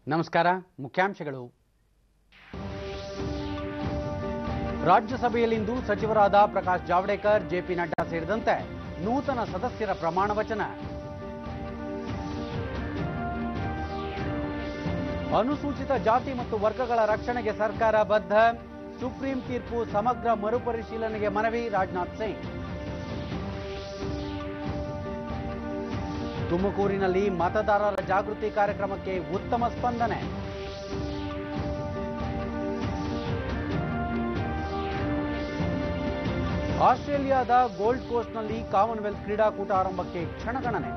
ನಮಸ್ಕಾರ ಮುಖ್ಯಾಂಶಗಳು ರಾಜ್ಯಸಭೆಯಲ್ಲಿಂದು ಸಚಿವರಾದ ಪ್ರಕಾಶ್ ಜಾವಡೇಕರ್ ಜೆಪಿ ನಡ್ಡಾ ಸೇರಿದಂತೆ ನೂತನ ಸದಸ್ಯರ ಪ್ರಮಾಣ ವಚನ ಅನುಸೂಚಿತ ಜಾತಿ ಮತ್ತು ವರ್ಗಗಳ ರಕ್ಷಣೆಗೆ ಸರ್ಕಾರ ಬದ್ಧ ಸುಪ್ರೀಂ ತೀರ್ಪು ಸಮಗ್ರ ಮರುಪರಿಶೀಲನೆಗೆ ಮನವಿ ರಾಜನಾಥ್ ಸಿಂಗ್ ತುಮಕೂರಿನಲ್ಲಿ ಮತದಾರರ ಜಾಗೃತಿ ಕಾರ್ಯಕ್ರಮಕ್ಕೆ ಉತ್ತಮ ಸ್ಪಂದನೆ ಆಸ್ಟ್ರೇಲಿಯಾದ ಗೋಲ್ಡ್ ಕೋಸ್ಟ್ನಲ್ಲಿ ಕಾಮನ್ವೆಲ್ತ್ ಕ್ರೀಡಾಕೂಟ ಆರಂಭಕ್ಕೆ ಕ್ಷಣಗಣನೆ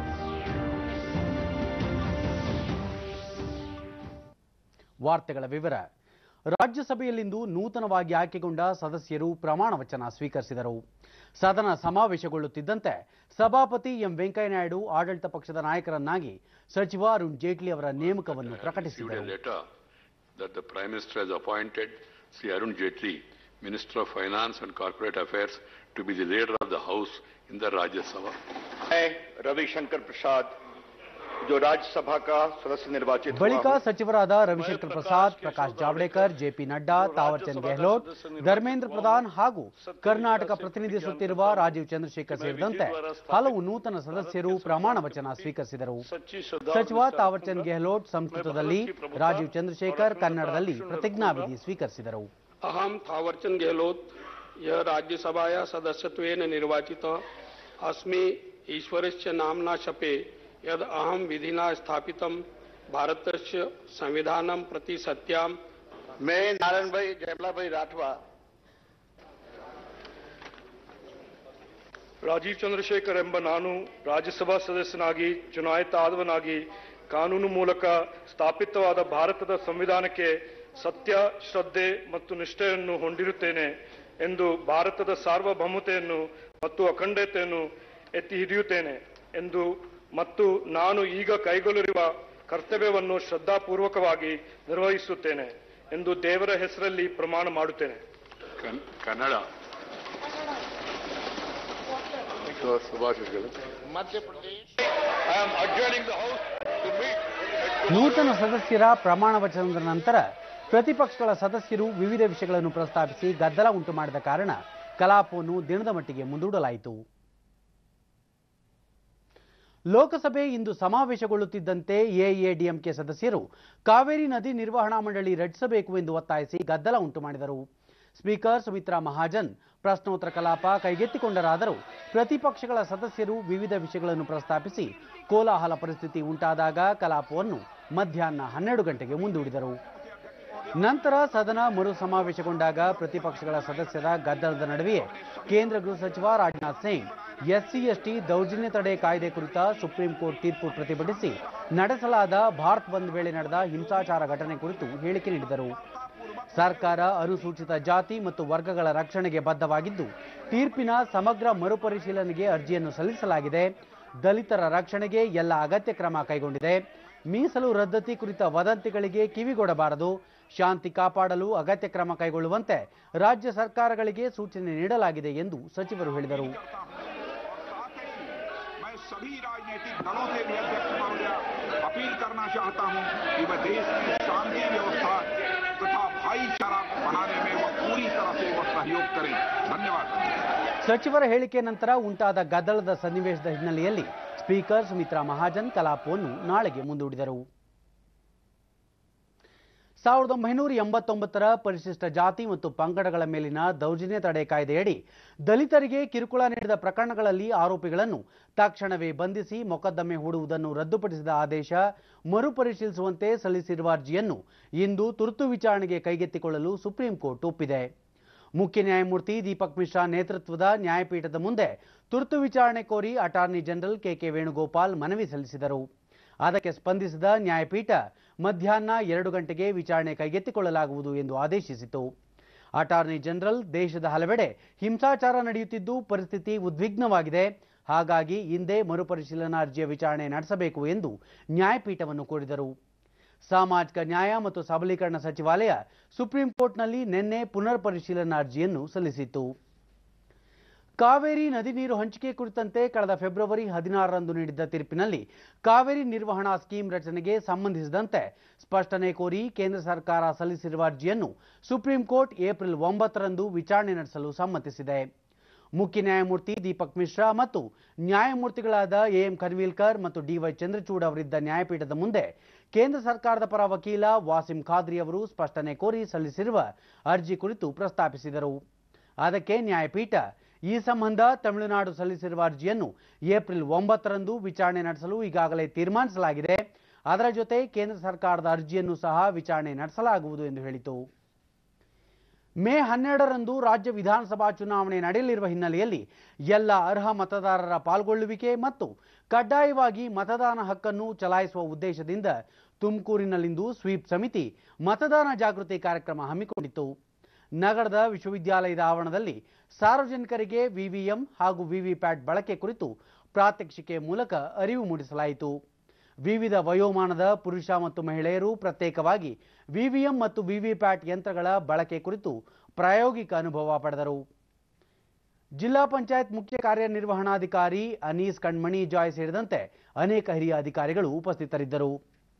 ವಾರ್ತೆಗಳ ವಿವರ ರಾಜ್ಯಸಭೆಯಲ್ಲಿಂದು ನೂತನವಾಗಿ ಆಯ್ಕೆಗೊಂಡ ಸದಸ್ಯರು ಪ್ರಮಾಣ ವಚನ ಸ್ವೀಕರಿಸಿದರು ಸದನ ಸಮಾವೇಶಗೊಳ್ಳುತ್ತಿದ್ದಂತೆ ಸಭಾಪತಿ ಎಂ ವೆಂಕಯ್ಯನಾಯ್ಡು ಆಡಳಿತ ಪಕ್ಷದ ನಾಯಕರನ್ನಾಗಿ ಸಚಿವ ಅರುಣ್ ಜೇಟ್ಲಿ ಅವರ ನೇಮಕವನ್ನು issued a ಪ್ರಕಟಿಸಿದರು letter that the Prime Minister has appointed Sri Arun Jaitley, Minister of Finance and Corporate Affairs, to be the leader of the House in the Rajya Sabha. मैं रविशंकर प्रसाद जो राज्यसभा का सदस्य निर्वाचित हुआ ಬಳಿಕ हूं, ಸಚಿವರಾದ ರವಿಶಂಕರ್ ಪ್ರಸಾದ್ ಪ್ರಕಾಶ್ ಜಾವಡೇಕರ್ ಜೆಪಿ ನಡ್ಡಾ ತಾವರ್ಚಂದ್ ಗೆಹ್ಲೋಟ್ ಧರ್ಮೇಂದ್ರ ಪ್ರಧಾನ್ ಹಾಗೂ ಕರ್ನಾಟಕ ಪ್ರತಿನಿಧಿಸುತ್ತಿರುವ ರಾಜೀವ್ ಚಂದ್ರಶೇಖರ್ ಸೇರಿದಂತೆ ಹಲವು ನೂತನ ಸದಸ್ಯರು ಪ್ರಮಾಣ ವಚನ ಸ್ವೀಕರಿಸಿದರು सच्ची श्रद्धा ಸಚಿವ ತಾವರ್ಚಂದ್ ಗೆಹ್ಲೋಟ್ ಸಂಸ್ಕೃತದಲ್ಲಿ ರಾಜೀವ್ ಚಂದ್ರಶೇಖರ್ ಕನ್ನಡದಲ್ಲಿ ಪ್ರತಿಜ್ಞಾವಿಧಿ ಸ್ವೀಕರಿಸಿದರು अहम थावरचंद गहलोत यह राज्यसभाया सदस्यत्वेन निर्वाचितः अस्मि ईश्वरस्य नाम्ना शपे यद अहम विधिना स्थापितं भारतस्य संविधानं प्रति सत्यां मैं नारायण भाई जयमला भाई राठवा ರಾಜೀವ್ ಚಂದ್ರಶೇಖರ್ ಎಂಬ ನಾನು ರಾಜ್ಯಸಭಾ ಸದಸ್ಯನಾಗಿ ಚುನಾಯಿತಾದವನಾಗಿ ಕಾನೂನು ಮೂಲಕ ಸ್ಥಾಪಿತವಾದ ಭಾರತದ ಸಂವಿಧಾನಕ್ಕೆ ಸತ್ಯ ಶ್ರದ್ಧೆ ಮತ್ತು ನಿಷ್ಠೆಯನ್ನು ಹೊಂದಿರುತ್ತೇನೆ ಎಂದು ಭಾರತದ ಸಾರ್ವಭೌಮತೆಯನ್ನು ಮತ್ತು ಅಖಂಡತೆಯನ್ನು ಎತ್ತಿ ಹಿಡಿಯುತ್ತೇನೆ ಎಂದು ಮತ್ತು ನಾನು ಈಗ ಕೈಗೊಳ್ಳಲಿರುವ ಕರ್ತವ್ಯವನ್ನು ಶ್ರದ್ಧಾಪೂರ್ವಕವಾಗಿ ನಿರ್ವಹಿಸುತ್ತೇನೆ ಎಂದು ದೇವರ ಹೆಸರಲ್ಲಿ ಪ್ರಮಾಣ ಮಾಡುತ್ತೇನೆ Kan- Kannada. So, Subhash is good. I am adjourning the house to meet ನೂತನ ಸದಸ್ಯರ ಪ್ರಮಾಣ ವಚನದ ನಂತರ ಪ್ರತಿಪಕ್ಷಗಳ ಸದಸ್ಯರು ವಿವಿಧ ವಿಷಯಗಳನ್ನು ಪ್ರಸ್ತಾಪಿಸಿ ಗದ್ದಲ ಉಂಟು ಮಾಡಿದ ಕಾರಣ ಕಲಾಪವನ್ನು ದಿನದ ಮಟ್ಟಿಗೆ ಮುಂದೂಡಲಾಯಿತು ಲೋಕಸಭೆ ಇಂದು ಸಮಾವೇಶಗೊಳ್ಳುತ್ತಿದ್ದಂತೆ ಎಎಡಿಎಂಕೆ ಸದಸ್ಯರು ಕಾವೇರಿ ನದಿ ನಿರ್ವಹಣಾ ಮಂಡಳಿ ರಚಿಸಬೇಕು ಎಂದು ಒತ್ತಾಯಿಸಿ ಗದ್ದಲ ಉಂಟು ಮಾಡಿದರು ಸ್ಪೀಕರ್ ಸುಮಿತ್ರಾ ಮಹಾಜನ್ ಪ್ರಶ್ನೋತ್ತರ ಕಲಾಪ ಕೈಗೆತ್ತಿಕೊಂಡರಾದರೂ ಪ್ರತಿಪಕ್ಷಗಳ ಸದಸ್ಯರು ವಿವಿಧ ವಿಷಯಗಳನ್ನು ಪ್ರಸ್ತಾಪಿಸಿ ಕೋಲಾಹಲ ಪರಿಸ್ಥಿತಿ ಉಂಟಾದಾಗ ಕಲಾಪವನ್ನು ಮಧ್ಯಾಹ್ನ ಹನ್ನೆರಡು ಗಂಟೆಗೆ ಮುಂದೂಡಿದರು ನಂತರ ಸದನ ಮರು ಸಮಾವೇಶಗೊಂಡಾಗ ಪ್ರತಿಪಕ್ಷಗಳ ಸದಸ್ಯರ ಗದ್ದಲದ ನಡುವೆಯೇ ಕೇಂದ್ರ ಗೃಹ ಸಚಿವ ರಾಜನಾಥ್ ಸಿಂಗ್ ಎಸ್ಸಿ ಎಸ್ಟಿ ದೌರ್ಜನ್ಯ ತಡೆ ಕಾಯ್ದೆ ಕುರಿತ ಸುಪ್ರೀಂ ಕೋರ್ಟ್ ತೀರ್ಪು ಪ್ರತಿಭಟಿಸಿ ನಡೆಸಲಾದ ಭಾರತ್ ಬಂದ್ ವೇಳೆ ನಡೆದ ಹಿಂಸಾಚಾರ ಘಟನೆ ಕುರಿತು ಹೇಳಿಕೆ ನೀಡಿದರು ಸರ್ಕಾರ ಅನುಸೂಚಿತ ಜಾತಿ ಮತ್ತು ವರ್ಗಗಳ ರಕ್ಷಣೆಗೆ ಬದ್ಧವಾಗಿದ್ದು ತೀರ್ಪಿನ ಸಮಗ್ರ ಮರುಪರಿಶೀಲನೆಗೆ ಅರ್ಜಿಯನ್ನು ಸಲ್ಲಿಸಲಾಗಿದೆ ದಲಿತರ ರಕ್ಷಣೆಗೆ ಎಲ್ಲ ಅಗತ್ಯ ಕ್ರಮ ಕೈಗೊಂಡಿದೆ ಮೀಸಲು ರದ್ದತಿ ಕುರಿತ ವದಂತಿಗಳಿಗೆ ಕಿವಿಗೊಡಬಾರದು ಶಾಂತಿ ಕಾಪಾಡಲು ಅಗತ್ಯ ಕ್ರಮ ಕೈಗೊಳ್ಳುವಂತೆ ರಾಜ್ಯ ಸರ್ಕಾರಗಳಿಗೆ ಸೂಚನೆ ನೀಡಲಾಗಿದೆ ಎಂದು ಸಚಿವರು ಹೇಳಿದರು मैं सभी राजनीतिक दलों से भी अध्यक्ष महोदय अपील करना चाहता हूं कि वह देश में शांति व्यवस्था तथा भाईचारा बढ़ाने में वह पूरी तरह से वह सहयोग करें धन्यवाद ಸಚಿವರ ಹೇಳಿಕೆ ನಂತರ ಉಂಟಾದ ಗದ್ದಲದ ಸನ್ನಿವೇಶದ ಹಿನ್ನೆಲೆಯಲ್ಲಿ ಸ್ಪೀಕರ್ ಸುಮಿತ್ರಾ ಮಹಾಜನ್ ಕಲಾಪವನ್ನು ನಾಳೆಗೆ ಮುಂದೂಡಿದರು ಸಾವಿರದ ಒಂಬೈನೂರ ಎಂಬತ್ತೊಂಬತ್ತರ ಪರಿಶಿಷ್ಟ ಜಾತಿ ಮತ್ತು ಪಂಗಡಗಳ ಮೇಲಿನ ದೌರ್ಜನ್ಯ ತಡೆ ಕಾಯ್ದೆಯಡಿ ದಲಿತರಿಗೆ ಕಿರುಕುಳ ನೀಡಿದ ಪ್ರಕರಣಗಳಲ್ಲಿ ಆರೋಪಿಗಳನ್ನು ತಕ್ಷಣವೇ ಬಂಧಿಸಿ ಮೊಕದ್ದಮೆ ಹೂಡುವುದನ್ನು ರದ್ದುಪಡಿಸಿದ ಆದೇಶ ಮರುಪರಿಶೀಲಿಸುವಂತೆ ಸಲ್ಲಿಸಿರುವ ಅರ್ಜಿಯನ್ನು ಇಂದು ತುರ್ತು ವಿಚಾರಣೆಗೆ ಕೈಗೆತ್ತಿಕೊಳ್ಳಲು ಸುಪ್ರೀಂ ಕೋರ್ಟ್ ಒಪ್ಪಿದೆ ಮುಖ್ಯ ನ್ಯಾಯಮೂರ್ತಿ ದೀಪಕ್ ಮಿಶ್ರಾ ನೇತೃತ್ವದ ನ್ಯಾಯಪೀಠದ ಮುಂದೆ ತುರ್ತು ವಿಚಾರಣೆ ಕೋರಿ ಅಟಾರ್ನಿ ಜನರಲ್ ಕೆಕೆ ವೇಣುಗೋಪಾಲ್ ಮನವಿ ಸಲ್ಲಿಸಿದರು ಅದಕ್ಕೆ ಸ್ಪಂದಿಸಿದ ನ್ಯಾಯಪೀಠ ಮಧ್ಯಾಹ್ನ ಎರಡು ಗಂಟೆಗೆ ವಿಚಾರಣೆ ಕೈಗೆತ್ತಿಕೊಳ್ಳಲಾಗುವುದು ಎಂದು ಆದೇಶಿಸಿತು ಅಟಾರ್ನಿ ಜನರಲ್ ದೇಶದ ಹಲವೆಡೆ ಹಿಂಸಾಚಾರ ನಡೆಯುತ್ತಿದ್ದು ಪರಿಸ್ಥಿತಿ ಉದ್ವಿಗ್ನವಾಗಿದೆ ಹಾಗಾಗಿ ಇಂದೇ ಮರುಪರಿಶೀಲನಾ ಅರ್ಜಿಯ ವಿಚಾರಣೆ ನಡೆಸಬೇಕು ಎಂದು ನ್ಯಾಯಪೀಠವನ್ನು ಕೋರಿದರು ಸಾಮಾಜಿಕ ನ್ಯಾಯ ಮತ್ತು ಸಬಲೀಕರಣ ಸಚಿವಾಲಯ ಸುಪ್ರೀಂ ಕೋರ್ಟ್ನಲ್ಲಿ ನಿನ್ನೆ ಪುನರ್ ಪರಿಶೀಲನಾ ಅರ್ಜಿಯನ್ನು ಸಲ್ಲಿಸಿತ್ತು ಕಾವೇರಿ ನದಿ ನೀರು ಹಂಚಿಕೆ ಕುರಿತಂತೆ ಕಳೆದ ಫೆಬ್ರವರಿ ಹದಿನಾರರಂದು ನೀಡಿದ್ದ ತೀರ್ಪಿನಲ್ಲಿ ಕಾವೇರಿ ನಿರ್ವಹಣಾ ಸ್ಕೀಮ್ ರಚನೆಗೆ ಸಂಬಂಧಿಸಿದಂತೆ ಸ್ಪಷ್ಟನೆ ಕೋರಿ ಕೇಂದ್ರ ಸರ್ಕಾರ ಸಲ್ಲಿಸಿರುವ ಅರ್ಜಿಯನ್ನು ಸುಪ್ರೀಂ ಕೋರ್ಟ್ ಏಪ್ರಿಲ್ ಒಂಬತ್ತರಂದು ವಿಚಾರಣೆ ನಡೆಸಲು ಸಮ್ಮತಿಸಿದೆ ಮುಖ್ಯ ನ್ಯಾಯಮೂರ್ತಿ ದೀಪಕ್ ಮಿಶ್ರಾ ಮತ್ತು ನ್ಯಾಯಮೂರ್ತಿಗಳಾದ ಎಎಂ ಖನ್ವಿಲ್ಕರ್ ಮತ್ತು ಡಿವೈ ಚಂದ್ರಚೂಡ್ ಅವರಿದ್ದ ನ್ಯಾಯಪೀಠದ ಮುಂದೆ ಕೇಂದ್ರ ಸರ್ಕಾರದ ಪರ ವಕೀಲ ವಾಸಿಂ ಖಾದ್ರಿ ಅವರು ಸ್ಪಷ್ಟನೆ ಕೋರಿ ಸಲ್ಲಿಸಿರುವ ಅರ್ಜಿ ಕುರಿತು ಪ್ರಸ್ತಾಪಿಸಿದರು ಅದಕ್ಕೆ ನ್ಯಾಯಪೀಠ ಈ ಸಂಬಂಧ ತಮಿಳುನಾಡು ಸಲ್ಲಿಸಿರುವ ಅರ್ಜಿಯನ್ನು ಏಪ್ರಿಲ್ ಒಂಬತ್ತರಂದು ವಿಚಾರಣೆ ನಡೆಸಲು ಈಗಾಗಲೇ ತೀರ್ಮಾನಿಸಲಾಗಿದೆ ಅದರ ಜೊತೆ ಕೇಂದ್ರ ಸರ್ಕಾರದ ಅರ್ಜಿಯನ್ನು ಸಹ ವಿಚಾರಣೆ ನಡೆಸಲಾಗುವುದು ಎಂದು ಹೇಳಿತು ಮೇ ಹನ್ನೆರಡರಂದು ರಾಜ್ಯ ವಿಧಾನಸಭಾ ಚುನಾವಣೆ ನಡೆಯಲಿರುವ ಹಿನ್ನೆಲೆಯಲ್ಲಿ ಎಲ್ಲ ಅರ್ಹ ಮತದಾರರ ಪಾಲ್ಗೊಳ್ಳುವಿಕೆ ಮತ್ತು ಕಡ್ಡಾಯವಾಗಿ ಮತದಾನ ಹಕ್ಕನ್ನು ಚಲಾಯಿಸುವ ಉದ್ದೇಶದಿಂದ ತುಮಕೂರಿನಲ್ಲಿಂದು ಸ್ವೀಪ್ ಸಮಿತಿ ಮತದಾನ ಜಾಗೃತಿ ಕಾರ್ಯಕ್ರಮ ಹಮ್ಮಿಕೊಂಡಿತ್ತು ನಗರದ ವಿಶ್ವವಿದ್ಯಾಲಯದ ಆವರಣದಲ್ಲಿ ಸಾರ್ವಜನಿಕರಿಗೆ ವಿವಿಎಂ ಹಾಗೂ ವಿವಿಪ್ಯಾಟ್ ಬಳಕೆ ಕುರಿತು ಪ್ರಾತ್ಯಕ್ಷಿಕೆ ಮೂಲಕ ಅರಿವು ಮೂಡಿಸಲಾಯಿತು ವಿವಿಧ ವಯೋಮಾನದ ಪುರುಷ ಮತ್ತು ಮಹಿಳೆಯರು ಪ್ರತ್ಯೇಕವಾಗಿ ವಿವಿಎಂ ಮತ್ತು ವಿವಿಪ್ಯಾಟ್ ಯಂತ್ರಗಳ ಬಳಕೆ ಕುರಿತು ಪ್ರಾಯೋಗಿಕ ಅನುಭವ ಪಡೆದರು ಜಿಲ್ಲಾ ಪಂಚಾಯತ್ ಮುಖ್ಯ ಕಾರ್ಯನಿರ್ವಹಣಾಧಿಕಾರಿ ಅನೀಸ್ ಕಣ್ಮಣಿ ಜಾಯ್ ಸೇರಿದಂತೆ ಅನೇಕ ಹಿರಿಯ ಅಧಿಕಾರಿಗಳು ಉಪಸ್ಥಿತರಿದ್ದರು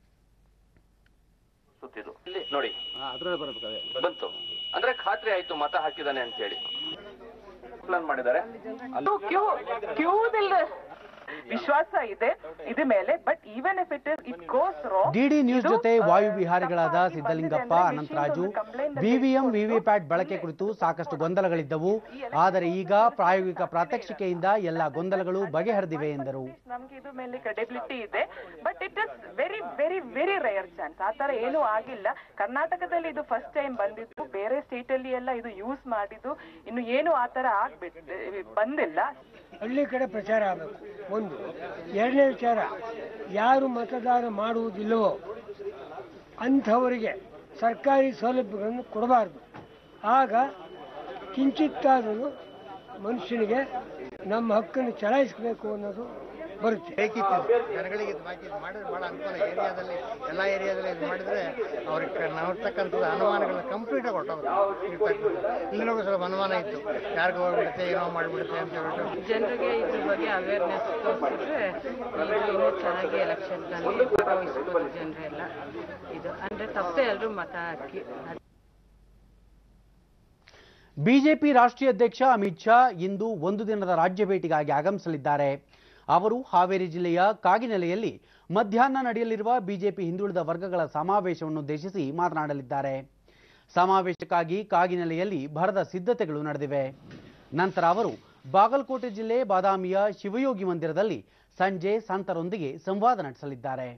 ಸುತ್ತಿದ್ದು ಇಲ್ಲಿ ನೋಡಿ ಬಂತು ಅಂದ್ರೆ ಖಾತ್ರಿ ಆಯ್ತು ಮತ ಹಾಕಿದಾನೆ ಅಂತ ಹೇಳಿ ಪ್ಲಾನ್ ಮಾಡಿದ್ದಾರೆ ಕ್ಯೂ ಕ್ಯೂದಲ್ಲಿ ವಿಶ್ವಾಸ ಇದೆ ಇದ್ರ ಮೇಲೆ but even if it is it goes wrong DD news ಜೊತೆ ವಾಯು ವಿಹಾರಿಗಳಾದ ಸಿದ್ದಲಿಂಗಪ್ಪ ಅನಂತರಾಜು ವಿವಿಎಂ ವಿವಿಪ್ಯಾಟ್ ಬಳಕೆ ಕುರಿತು ಸಾಕಷ್ಟು ಗೊಂದಲಗಳಿದ್ದವು ಆದರೆ ಈಗ ಪ್ರಾಯೋಗಿಕ ಪ್ರಾತ್ಯಕ್ಷಿಕೆಯಿಂದ ಎಲ್ಲ ಗೊಂದಲಗಳು ಬಗೆಹರಿದಿವೆ ಎಂದರು ನಮ್ಗೆ ಇದ್ರ ಮೇಲೆ ಕ್ರೆಡಿಬಿಲಿಟಿ ಇದೆ but it is very very very rare chance ಆ ತರ ಏನೂ ಆಗಿಲ್ಲ ಕರ್ನಾಟಕದಲ್ಲಿ ಇದು ಫಸ್ಟ್ ಟೈಮ್ ಬಂದಿದ್ದು ಬೇರೆ ಸ್ಟೇಟ್ ಅಲ್ಲಿ ಎಲ್ಲ ಇದು ಯೂಸ್ ಮಾಡಿದ್ದು ಇನ್ನು ಏನು ಆ ತರ ಆಗ್ಬಿಟ್ಟು ಬಂದಿಲ್ಲ ಹಳ್ಳಿ ಕಡೆ ಪ್ರಚಾರ ಆಗಬೇಕು ಒಂದು ಎರಡನೇ ವಿಚಾರ ಯಾರು ಮತದಾನ ಮಾಡುವುದಿಲ್ಲವೋ ಅಂಥವರಿಗೆ ಸರ್ಕಾರಿ ಸೌಲಭ್ಯಗಳನ್ನು ಕೊಡಬಾರ್ದು ಆಗ ಕಿಂಚಿತ್ತಾದರೂ ಮನುಷ್ಯನಿಗೆ ನಮ್ಮ ಹಕ್ಕನ್ನು ಚಲಾಯಿಸಬೇಕು ಅನ್ನೋದು ಬರುತ್ತೆ ಬೇಕಿತ್ತು ಜನಗಳಿಗೆ ಇದು ಬಾಕಿ ಇದು ಮಾಡಿದ್ರೆ ಭಾಳ ಅನುಕೂಲ ಏರಿಯಾದಲ್ಲಿ ಎಲ್ಲ ಏರಿಯಾದಲ್ಲಿ ಇದು ಮಾಡಿದ್ರೆ ಅವ್ರಿಗೆ ನಾವಿರ್ತಕ್ಕಂಥದ್ದು ಅನುಮಾನಗಳನ್ನ ಕಂಪ್ಲೀಟಾಗಿ ಹೊಟ್ಟೋಗುತ್ತೆ ಇಲ್ಲಿನೂ ಸ್ವಲ್ಪ ಅನುಮಾನ ಇತ್ತು ಯಾರಿಗೂ ಹೋಗ್ಬಿಡುತ್ತೆ ಏನೋ ಮಾಡಿಬಿಡುತ್ತೆ ಅಂತ ಹೇಳ್ಬಿಟ್ಟು ಜನರಿಗೆ ಇದ್ರ ಬಗ್ಗೆ ಅವೇರ್ನೆಸ್ ತೋರಿಸಿದ್ರೆ ಇನ್ನೂ ಚೆನ್ನಾಗಿ ಎಲೆಕ್ಷನ್ನಲ್ಲಿ ಭಾಗವಹಿಸ್ಬೋದು ಜನರೆಲ್ಲ ಇದು ಅಂದರೆ ತಪ್ಪದೆ ಎಲ್ಲರೂ ಮತ ಹಾಕಿ ಬಿಜೆಪಿ ರಾಷ್ಟ್ರೀಯ ಅಧ್ಯಕ್ಷ ಅಮಿತ್ ಶಾ ಇಂದು ಒಂದು ದಿನದ ರಾಜ್ಯ ಭೇಟಿಗಾಗಿ ಆಗಮಿಸಲಿದ್ದಾರೆ ಅವರು ಹಾವೇರಿ ಜಿಲ್ಲೆಯ ಕಾಗಿನೆಲೆಯಲ್ಲಿ ಮಧ್ಯಾಹ್ನ ನಡೆಯಲಿರುವ ಬಿಜೆಪಿ ಹಿಂದುಳಿದ ವರ್ಗಗಳ ಸಮಾವೇಶವನ್ನುದ್ದೇಶಿಸಿ ಮಾತನಾಡಲಿದ್ದಾರೆ ಸಮಾವೇಶಕ್ಕಾಗಿ ಕಾಗಿನೆಲೆಯಲ್ಲಿ ಭರದ ಸಿದ್ಧತೆಗಳು ನಡೆದಿವೆ ನಂತರ ಅವರು ಬಾಗಲಕೋಟೆ ಜಿಲ್ಲೆ ಬಾದಾಮಿಯ ಶಿವಯೋಗಿ ಮಂದಿರದಲ್ಲಿ ಸಂಜೆ ಸಂತರೊಂದಿಗೆ ಸಂವಾದ ನಡೆಸಲಿದ್ದಾರೆ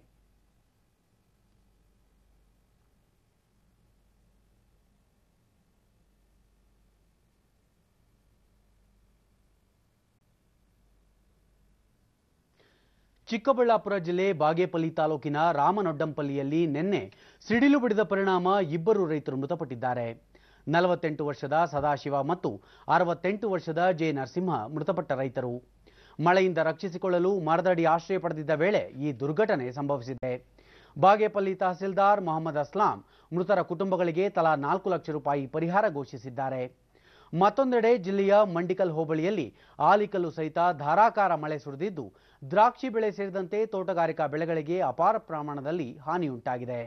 ಚಿಕ್ಕಬಳ್ಳಾಪುರ ಜಿಲ್ಲೆ ಬಾಗೇಪಲ್ಲಿ ತಾಲೂಕಿನ ರಾಮನೊಡ್ಡಂಪಲ್ಲಿಯಲ್ಲಿ ನಿನ್ನೆ ಸಿಡಿಲು ಬಡಿದ ಪರಿಣಾಮ ಇಬ್ಬರು ರೈತರು ಮೃತಪಟ್ಟಿದ್ದಾರೆ ನಲವತ್ತೆಂಟು ವರ್ಷದ ಸದಾಶಿವ ಮತ್ತು ಅರವತ್ತೆಂಟು ವರ್ಷದ ಜೆ ನರಸಿಂಹ ಮೃತಪಟ್ಟ ರೈತರು ಮಳೆಯಿಂದ ರಕ್ಷಿಸಿಕೊಳ್ಳಲು ಮರದಡಿ ಆಶ್ರಯ ಪಡೆದಿದ್ದ ವೇಳೆ ಈ ದುರ್ಘಟನೆ ಸಂಭವಿಸಿದೆ ಬಾಗೇಪಲ್ಲಿ ತಹಸೀಲ್ದಾರ್ ಮೊಹಮ್ಮದ್ ಅಸ್ಲಾಂ ಮೃತರ ಕುಟುಂಬಗಳಿಗೆ ತಲಾ ನಾಲ್ಕು ಲಕ್ಷ ರೂಪಾಯಿ ಪರಿಹಾರ ಘೋಷಿಸಿದ್ದಾರೆ ಮತ್ತೊಂದೆಡೆ ಜಿಲ್ಲೆಯ ಮಂಡಿಕಲ್ ಹೋಬಳಿಯಲ್ಲಿ ಆಲಿಕಲ್ಲು ಸಹಿತ ಧಾರಾಕಾರ ಮಳೆ ಸುರಿದಿದ್ದು ದ್ರಾಕ್ಷಿ ಬೆಳೆ ಸೇರಿದಂತೆ ತೋಟಗಾರಿಕಾ ಬೆಳೆಗಳಿಗೆ ಅಪಾರ ಪ್ರಮಾಣದಲ್ಲಿ ಹಾನಿಯುಂಟಾಗಿದೆ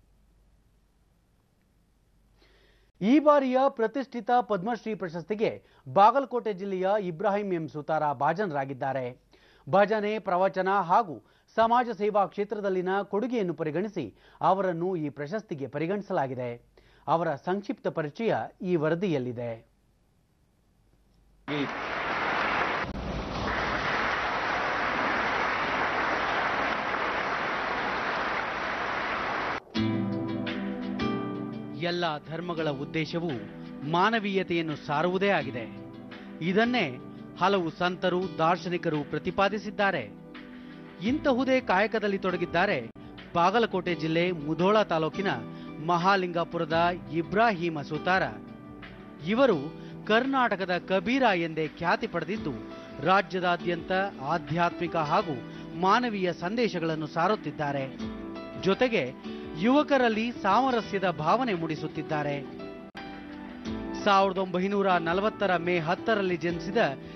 ಈ ಬಾರಿಯ ಪ್ರತಿಷ್ಠಿತ ಪದ್ಮಶ್ರೀ ಪ್ರಶಸ್ತಿಗೆ ಬಾಗಲಕೋಟೆ ಜಿಲ್ಲೆಯ ಇಬ್ರಾಹಿಂ ಎಂ ಸುತಾರ ಭಾಜನರಾಗಿದ್ದಾರೆ ಭಜನೆ ಪ್ರವಚನ ಹಾಗೂ ಸಮಾಜ ಸೇವಾ ಕ್ಷೇತ್ರದಲ್ಲಿನ ಕೊಡುಗೆಯನ್ನು ಪರಿಗಣಿಸಿ ಅವರನ್ನು ಈ ಪ್ರಶಸ್ತಿಗೆ ಪರಿಗಣಿಸಲಾಗಿದೆ ಅವರ ಸಂಕ್ಷಿಪ್ತ ಪರಿಚಯ ಈ ವರದಿಯಲ್ಲಿದೆ ಎಲ್ಲ ಧರ್ಮಗಳ ಉದ್ದೇಶವು ಮಾನವೀಯತೆಯನ್ನು ಸಾರುವುದೇ ಆಗಿದೆ ಇದನ್ನೇ ಹಲವು ಸಂತರು ದಾರ್ಶನಿಕರು ಪ್ರತಿಪಾದಿಸಿದ್ದಾರೆ ಇಂತಹುದೇ ಕಾಯಕದಲ್ಲಿ ತೊಡಗಿದ್ದಾರೆ ಬಾಗಲಕೋಟೆ ಜಿಲ್ಲೆ ಮುಧೋಳ ತಾಲೂಕಿನ ಮಹಾಲಿಂಗಾಪುರದ ಇಬ್ರಾಹಿಮ ಸುತಾರ ಇವರು ಕರ್ನಾಟಕದ ಕಬೀರ ಎಂದೇ ಖ್ಯಾತಿ ಪಡೆದಿದ್ದು ರಾಜ್ಯದಾದ್ಯಂತ ಆಧ್ಯಾತ್ಮಿಕ ಹಾಗೂ ಮಾನವೀಯ ಸಂದೇಶಗಳನ್ನು ಸಾರುತ್ತಿದ್ದಾರೆ ಜೊತೆಗೆ ಯುವಕರಲ್ಲಿ ಸಾಮರಸ್ಯದ ಭಾವನೆ ಮೂಡಿಸುತ್ತಿದ್ದಾರೆ ಸಾವಿರದ ಒಂಬೈನೂರ ನಲವತ್ತರ ಮೇ ಹತ್ತರಲ್ಲಿ ಜನಿಸಿದ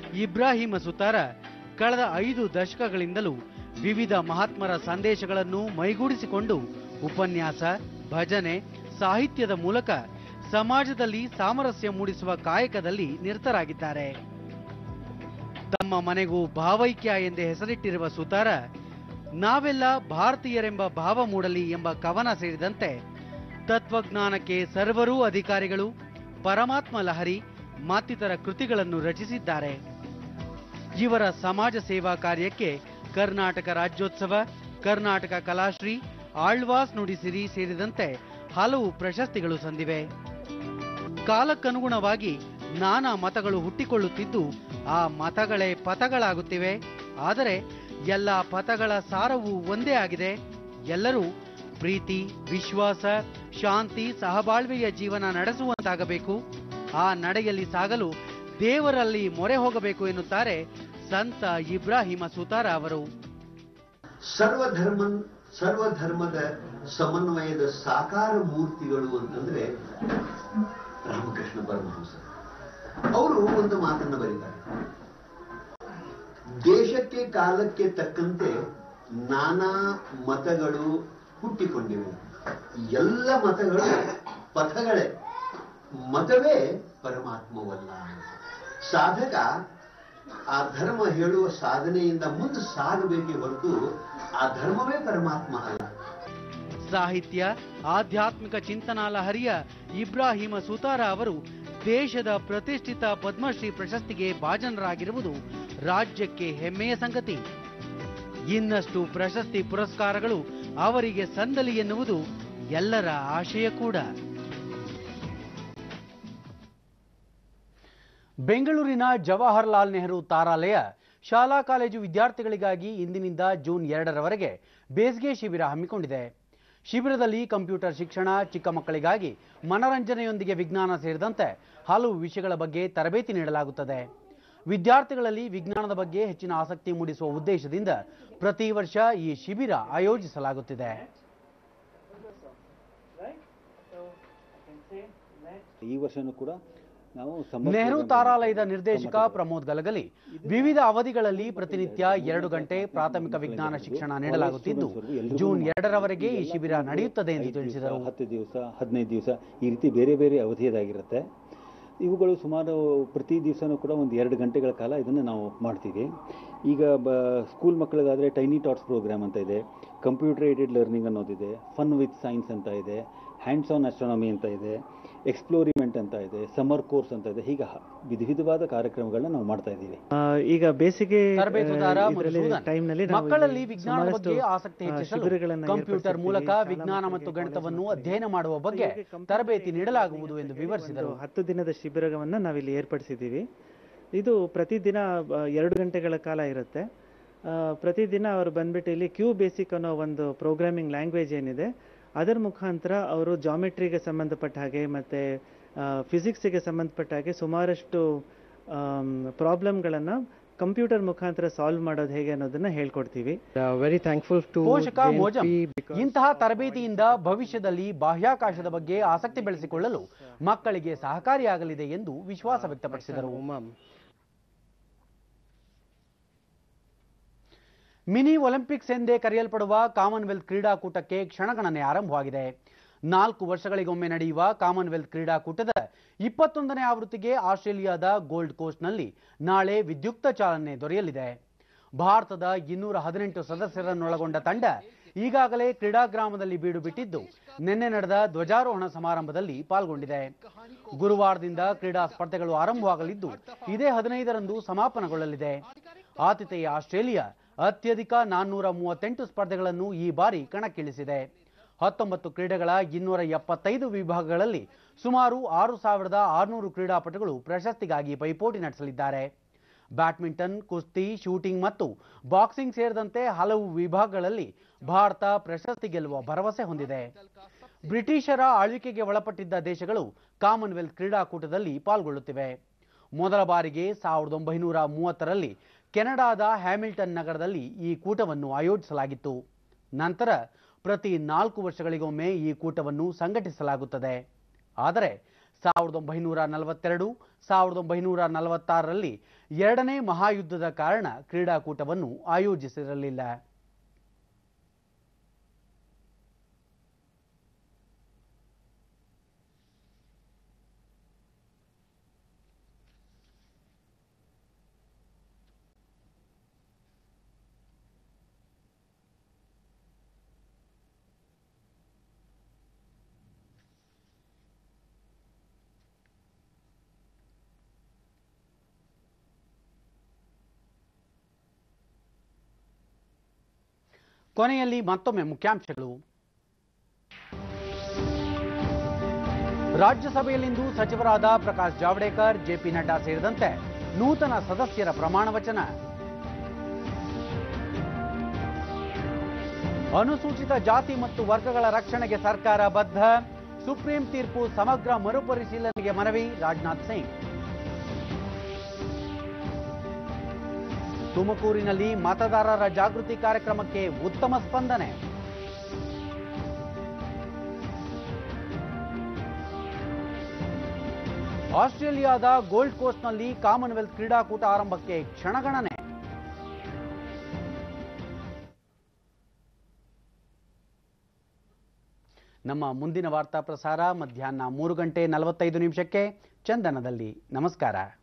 ಇಬ್ರಾಹಿಮ ಸುತಾರ ಕಳೆದ ಐದು ದಶಕಗಳಿಂದಲೂ ವಿವಿಧ ಮಹಾತ್ಮರ ಸಂದೇಶಗಳನ್ನು ಮೈಗೂಡಿಸಿಕೊಂಡು ಉಪನ್ಯಾಸ ಭಜನೆ ಸಾಹಿತ್ಯದ ಮೂಲಕ ಸಮಾಜದಲ್ಲಿ ಸಾಮರಸ್ಯ ಮೂಡಿಸುವ ಕಾಯಕದಲ್ಲಿ ನಿರತರಾಗಿದ್ದಾರೆ ತಮ್ಮ ಮನೆಗೂ ಭಾವೈಕ್ಯ ಎಂದೇ ಹೆಸರಿಟ್ಟಿರುವ ಸುತಾರ ನಾವೆಲ್ಲ ಭಾರತೀಯರೆಂಬ ಭಾವ ಮೂಡಲಿ ಎಂಬ ಕವನ ಸೇರಿದಂತೆ ತತ್ವಜ್ಞಾನಕ್ಕೆ ಸರ್ವರೂ ಅಧಿಕಾರಿಗಳು ಪರಮಾತ್ಮ ಲಹರಿ ಮತ್ತಿತರ ಕೃತಿಗಳನ್ನು ರಚಿಸಿದ್ದಾರೆ ಇವರ ಸಮಾಜ ಸೇವಾ ಕಾರ್ಯಕ್ಕೆ ಕರ್ನಾಟಕ ರಾಜ್ಯೋತ್ಸವ ಕರ್ನಾಟಕ ಕಲಾಶ್ರೀ ಆಳ್ವಾಸ್ ನುಡಿಸಿರಿ ಸೇರಿದಂತೆ ಹಲವು ಪ್ರಶಸ್ತಿಗಳು ಸಂದಿವೆ ಕಾಲಕ್ಕನುಗುಣವಾಗಿ ನಾನಾ ಮತಗಳು ಹುಟ್ಟಿಕೊಳ್ಳುತ್ತಿದ್ದು ಆ ಮತಗಳೇ ಪಥಗಳಾಗುತ್ತಿವೆ ಆದರೆ ಎಲ್ಲ ಪಥಗಳ ಸಾರವು ಒಂದೇ ಆಗಿದೆ ಎಲ್ಲರೂ ಪ್ರೀತಿ ವಿಶ್ವಾಸ ಶಾಂತಿ ಸಹಬಾಳ್ವೆಯ ಜೀವನ ನಡೆಸುವಂತಾಗಬೇಕು ಆ ನಡೆಯಲ್ಲಿ ಸಾಗಲು ದೇವರಲ್ಲಿ ಮೊರೆ ಹೋಗಬೇಕು ಎನ್ನುತ್ತಾರೆ ಸಂತ ಇಬ್ರಾಹಿಮ ಸುತಾರ ಅವರು ಸರ್ವಧರ್ಮನ್ ಸರ್ವಧರ್ಮದ ಸಮನ್ವಯದ ಸಾಕಾರ ಮೂರ್ತಿಗಳು ಅಂತಂದ್ರೆ ರಾಮಕೃಷ್ಣ ಪರಮಹಂಸರು ಅವರು ಒಂದು ಮಾತನ್ನು ಬರೀತಾರೆ ದೇಶಕ್ಕೆ ಕಾಲಕ್ಕೆ ತಕ್ಕಂತೆ ನಾನಾ ಮತಗಳು ಹುಟ್ಟಿಕೊಂಡಿವೆ ಎಲ್ಲ ಮತಗಳು ಪಥಗಳೇ ಮತವೇ ಪರಮಾತ್ಮವಲ್ಲ ಸಾಧಕ ಆ ಧರ್ಮ ಹೇಳುವ ಸಾಧನೆಯಿಂದ ಮುಂದೆ ಸಾಗಬೇಕೇ ಹೊರತು ಆ ಧರ್ಮವೇ ಪರಮಾತ್ಮ ಅಲ್ಲ ಸಾಹಿತ್ಯ ಆಧ್ಯಾತ್ಮಿಕ ಚಿಂತನಾ ಲಹರಿಯ ಇಬ್ರಾಹಿಮ ಸುತಾರ ಅವರು ದೇಶದ ಪ್ರತಿಷ್ಠಿತ ಪದ್ಮಶ್ರೀ ಪ್ರಶಸ್ತಿಗೆ ಭಾಜನರಾಗಿರುವುದು ರಾಜ್ಯಕ್ಕೆ ಹೆಮ್ಮೆಯ ಸಂಗತಿ ಇನ್ನಷ್ಟು ಪ್ರಶಸ್ತಿ ಪುರಸ್ಕಾರಗಳು ಅವರಿಗೆ ಸಂದಲಿ ಎನ್ನುವುದು ಎಲ್ಲರ ಆಶಯ ಕೂಡ ಬೆಂಗಳೂರಿನ ಜವಾಹರ್ಲಾಲ್ ನೆಹರು ತಾರಾಲಯ ಶಾಲಾ ಕಾಲೇಜು ವಿದ್ಯಾರ್ಥಿಗಳಿಗಾಗಿ ಇಂದಿನಿಂದ ಜೂನ್ ಎರಡರವರೆಗೆ ಬೇಸಿಗೆ ಶಿಬಿರ ಹಮ್ಮಿಕೊಂಡಿದೆ ಶಿಬಿರದಲ್ಲಿ ಕಂಪ್ಯೂಟರ್ ಶಿಕ್ಷಣ ಚಿಕ್ಕ ಮಕ್ಕಳಿಗಾಗಿ ಮನರಂಜನೆಯೊಂದಿಗೆ ವಿಜ್ಞಾನ ಸೇರಿದಂತೆ ಹಲವು ವಿಷಯಗಳ ಬಗ್ಗೆ ತರಬೇತಿ ನೀಡಲಾಗುತ್ತದೆ ವಿದ್ಯಾರ್ಥಿಗಳಲ್ಲಿ ವಿಜ್ಞಾನದ ಬಗ್ಗೆ ಹೆಚ್ಚಿನ ಆಸಕ್ತಿ ಮೂಡಿಸುವ ಉದ್ದೇಶದಿಂದ ಪ್ರತಿ ವರ್ಷ ಈ ಶಿಬಿರ ಆಯೋಜಿಸಲಾಗುತ್ತಿದೆ ಈ ವರ್ಷನೂ ಕೂಡ ನಾವು summer ನೆಹರು program ತಾರಾಲಯದ ನಿರ್ದೇಶಕ ಪ್ರಮೋದ್ ಗಲಗಲಿ ವಿವಿಧ ಅವಧಿಗಳಲ್ಲಿ ಪ್ರತಿನಿತ್ಯ ಎರಡು ಗಂಟೆ ಪ್ರಾಥಮಿಕ ವಿಜ್ಞಾನ ಶಿಕ್ಷಣ ನೀಡಲಾಗುತ್ತಿದ್ದು ಜೂನ್ ಎರಡರವರೆಗೆ ಈ ಶಿಬಿರ ನಡೆಯುತ್ತದೆ ಎಂದು ತಿಳಿಸಿದರು ಹತ್ತು ದಿವಸ ಹದಿನೈದು ದಿವಸ ಈ ರೀತಿ ಬೇರೆ ಬೇರೆ ಅವಧಿಯದಾಗಿರುತ್ತೆ ಇವುಗಳು ಸುಮಾರು ಪ್ರತಿ ದಿವಸನೂ ಕೂಡ ಒಂದು ಎರಡು ಗಂಟೆಗಳ ಕಾಲ ಇದನ್ನು ನಾವು ಮಾಡ್ತೀವಿ ಈಗ ಬ ಸ್ಕೂಲ್ ಮಕ್ಕಳಿಗಾದರೆ ಟೈನಿ ಟಾಟ್ಸ್ ಪ್ರೋಗ್ರಾಮ್ ಅಂತ ಇದೆ ಕಂಪ್ಯೂಟರ್ ಏಡೆಡ್ ಲರ್ನಿಂಗ್ ಅನ್ನೋದಿದೆ ಫನ್ ವಿತ್ ಸೈನ್ಸ್ ಅಂತ ಇದೆ ಹ್ಯಾಂಡ್ಸ್ ಆನ್ ಅಸ್ಟ್ರಾನಮಿ ಅಂತ ಇದೆ ಎಕ್ಸ್ಪ್ಲೋರಿಮೆಂಟ್ ಅಂತ ಇದೆ ಸಮ್ಮರ್ ಕೋರ್ಸ್ ಅಂತ ಇದೆ ಹೀಗೆ ಹ- ವಿಧ ವಿಧವಾದ ಕಾರ್ಯಕ್ರಮಗಳನ್ನ ನಾವು ಮಾಡ್ತಾ ಇದ್ದೀವಿ ಆ, ಈಗ ಬೇಸಿಗೆ ತರಬೇತುದಾರ ಆ, ಇದ್ರಲ್ಲಿ ಮಧುಸೂದನ್ ಟೈಮ್ನಲ್ಲಿ ನಾವು ಮಕ್ಕಳಲ್ಲಿ ಇಲ್ಲಿ ವಿಜ್ಞಾನದ ಸುಮಾರಷ್ಟು, ಬಗ್ಗೆ ಆಸಕ್ತಿ ಆ, ಹೆಚ್ಚಿಸಲು ಶಿಬಿರಗಳನ್ನ ಕಂಪ್ಯೂಟರ್ ಏರ್ಪಡಿಸಿರ್ತೀವಿ. ಮೂಲಕ ಶಾಲಾ ವಿಜ್ಞಾನ ಮತ್ತು ಗಣಿತವನ್ನು ಅಧ್ಯಯನ ಮಾಡುವ ಬಗ್ಗೆ ತರಬೇತಿ ನೀಡಲಾಗುವುದು ಎಂದು ವಿವರಿಸಿದರು ಒಂದು ಹತ್ತು ದಿನದ ಶಿಬಿರವನ್ನು ನಾವಿಲ್ಲಿ ಏರ್ಪಡಿಸಿದ್ದೀವಿ ಇದು ಪ್ರತಿದಿನ ಆ, ಎರಡು ಗಂಟೆಗಳ ಕಾಲ ಇರುತ್ತೆ ಆ, ಪ್ರತಿದಿನ ಅವರು ಬಂದ್ಬಿಟ್ಟು ಇಲ್ಲಿ ಕ್ಯೂ ಬೇಸಿಕ್ ಅನ್ನೋ ಒಂದು ಪ್ರೋಗ್ರಾಮಿಂಗ್ ಲ್ಯಾಂಗ್ವೇಜ್ ಏನಿದೆ ಅದರ ಮುಖಾಂತರ ಅವರು ಜಾಮೆಟ್ರಿಗೆ ಸಂಬಂಧಪಟ್ಟ ಹಾಗೆ ಮತ್ತು ಫಿಸಿಕ್ಸಿಗೆ ಸಂಬಂಧಪಟ್ಟ ಹಾಗೆ ಸುಮಾರಷ್ಟು ಪ್ರಾಬ್ಲಮ್ಗಳನ್ನು ಕಂಪ್ಯೂಟರ್ ಮುಖಾಂತರ ಸಾಲ್ವ್ ಮಾಡೋದು ಹೇಗೆ ಅನ್ನೋದನ್ನ ಹೇಳ್ಕೊಡ್ತೀವಿ ವೆರಿ ಥ್ಯಾಂಕ್ಫುಲ್ ಟು ಪೋಷಕ ಮೋಜಂ ಇಂತಹ ತರಬೇತಿಯಿಂದ ಭವಿಷ್ಯದಲ್ಲಿ ಬಾಹ್ಯಾಕಾಶದ ಬಗ್ಗೆ ಆಸಕ್ತಿ ಬೆಳೆಸಿಕೊಳ್ಳಲು ಮಕ್ಕಳಿಗೆ ಸಹಕಾರಿಯಾಗಲಿದೆ ಎಂದು ವಿಶ್ವಾಸ ವ್ಯಕ್ತಪಡಿಸಿದರು ಮಿನಿ ಒಲಿಂಪಿಕ್ಸ್ ಎಂದೇ ಕರೆಯಲ್ಪಡುವ ಕಾಮನ್ವೆಲ್ತ್ ಕ್ರೀಡಾಕೂಟಕ್ಕೆ ಕ್ಷಣಗಣನೆ ಆರಂಭವಾಗಿದೆ ನಾಲ್ಕು ವರ್ಷಗಳಿಗೊಮ್ಮೆ ನಡೆಯುವ ಕಾಮನ್ವೆಲ್ತ್ ಕ್ರೀಡಾಕೂಟದ ಇಪ್ಪತ್ತೊಂದನೇ ಆವೃತ್ತಿಗೆ ಆಸ್ಟ್ರೇಲಿಯಾದ ಗೋಲ್ಡ್ ಕೋಸ್ಟ್ನಲ್ಲಿ ನಾಳೆ ವಿದ್ಯುಕ್ತ ಚಾಲನೆ ದೊರೆಯಲಿದೆ ಭಾರತದ ಇನ್ನೂರ ಹದಿನೆಂಟು ಸದಸ್ಯರನ್ನೊಳಗೊಂಡ ತಂಡ ಈಗಾಗಲೇ ಕ್ರೀಡಾಗ್ರಾಮದಲ್ಲಿ ಬೀಡು ಬಿಟ್ಟಿದ್ದು ನಿನ್ನೆ ನಡೆದ ಧ್ವಜಾರೋಹಣ ಸಮಾರಂಭದಲ್ಲಿ ಪಾಲ್ಗೊಂಡಿದೆ ಗುರುವಾರದಿಂದ ಕ್ರೀಡಾ ಸ್ಪರ್ಧೆಗಳು ಆರಂಭವಾಗಲಿದ್ದು ಇದೇ ಹದಿನೈದರಂದು ಸಮಾಪನಗೊಳ್ಳಲಿದೆ ಆತಿಥೇಯ ಆಸ್ಟ್ರೇಲಿಯಾ ಅತ್ಯಧಿಕ ನಾನ್ನೂರ ಮೂವತ್ತೆಂಟು ಸ್ಪರ್ಧೆಗಳನ್ನು ಈ ಬಾರಿ ಕಣಕ್ಕಿಳಿಸಿದೆ ಹತ್ತೊಂಬತ್ತು ಕ್ರೀಡೆಗಳ ಇನ್ನೂರ ಎಪ್ಪತ್ತೈದು ವಿಭಾಗಗಳಲ್ಲಿ ಸುಮಾರು ಆರು ಸಾವಿರದ ಆರುನೂರು ಕ್ರೀಡಾಪಟುಗಳು ಪ್ರಶಸ್ತಿಗಾಗಿ ಪೈಪೋಟಿ ನಡೆಸಲಿದ್ದಾರೆ ಬ್ಯಾಡ್ಮಿಂಟನ್ ಕುಸ್ತಿ ಶೂಟಿಂಗ್ ಮತ್ತು ಬಾಕ್ಸಿಂಗ್ ಸೇರಿದಂತೆ ಹಲವು ವಿಭಾಗಗಳಲ್ಲಿ ಭಾರತ ಪ್ರಶಸ್ತಿ ಗೆಲ್ಲುವ ಭರವಸೆ ಹೊಂದಿದೆ ಬ್ರಿಟಿಷರ ಆಳ್ವಿಕೆಗೆ ಒಳಪಟ್ಟಿದ್ದ ದೇಶಗಳು ಕಾಮನ್ವೆಲ್ತ್ ಕ್ರೀಡಾಕೂಟದಲ್ಲಿ ಪಾಲ್ಗೊಳ್ಳುತ್ತಿವೆ ಮೊದಲ ಬಾರಿಗೆ ಸಾವಿರದ ಒಂಬೈನೂರ ಮೂವತ್ತರಲ್ಲಿ ಕೆನಡಾದ ಹ್ಯಾಮಿಲ್ಟನ್ ನಗರದಲ್ಲಿ ಈ ಕೂಟವನ್ನು ಆಯೋಜಿಸಲಾಗಿತ್ತು ನಂತರ ಪ್ರತಿ ನಾಲ್ಕು ವರ್ಷಗಳಿಗೊಮ್ಮೆ ಈ ಕೂಟವನ್ನು ಸಂಘಟಿಸಲಾಗುತ್ತದೆ ಆದರೆ ಸಾವಿರದ ಒಂಬೈನೂರ ನಲವತ್ತೆರಡು ಸಾವಿರದ ಒಂಬೈನೂರ ನಲವತ್ತಾರರಲ್ಲಿ ಎರಡನೇ ಮಹಾಯುದ್ಧದ ಕಾರಣ ಕ್ರೀಡಾಕೂಟವನ್ನು ಆಯೋಜಿಸಿರಲಿಲ್ಲ ಕೊನೆಯಲ್ಲಿ ಮತ್ತೊಮ್ಮೆ ಮುಖ್ಯಾಂಶಗಳು ರಾಜ್ಯಸಭೆಯಲ್ಲಿಂದು ಸಚಿವರಾದ ಪ್ರಕಾಶ್ ಜಾವಡೇಕರ್ ಜೆಪಿ ನಡ್ಡಾ ಸೇರಿದಂತೆ ನೂತನ ಸದಸ್ಯರ ಪ್ರಮಾಣ ವಚನ ಅನುಸೂಚಿತ ಜಾತಿ ಮತ್ತು ವರ್ಗಗಳ ರಕ್ಷಣೆಗೆ ಸರ್ಕಾರ ಬದ್ಧ ಸುಪ್ರೀಂ ತೀರ್ಪು ಸಮಗ್ರ ಮರುಪರಿಶೀಲನೆಗೆ ಮನವಿ ರಾಜನಾಥ್ ಸಿಂಗ್ ತುಮಕೂರಿನಲ್ಲಿ ಮತದಾರರ ಜಾಗೃತಿ ಕಾರ್ಯಕ್ರಮಕ್ಕೆ ಉತ್ತಮ ಸ್ಪಂದನೆ ಆಸ್ಟ್ರೇಲಿಯಾದ ಗೋಲ್ಡ್ ಕೋಸ್ಟ್ನಲ್ಲಿ ಕಾಮನ್ವೆಲ್ತ್ ಕ್ರೀಡಾಕೂಟ ಆರಂಭಕ್ಕೆ ಕ್ಷಣಗಣನೆ ನಮ್ಮ ಮುಂದಿನ ವಾರ್ತಾ ಪ್ರಸಾರ ಮಧ್ಯಾಹ್ನ ಮೂರು ಗಂಟೆ ನಲವತ್ತೈದು ನಿಮಿಷಕ್ಕೆ ಚಂದನದಲ್ಲಿ ನಮಸ್ಕಾರ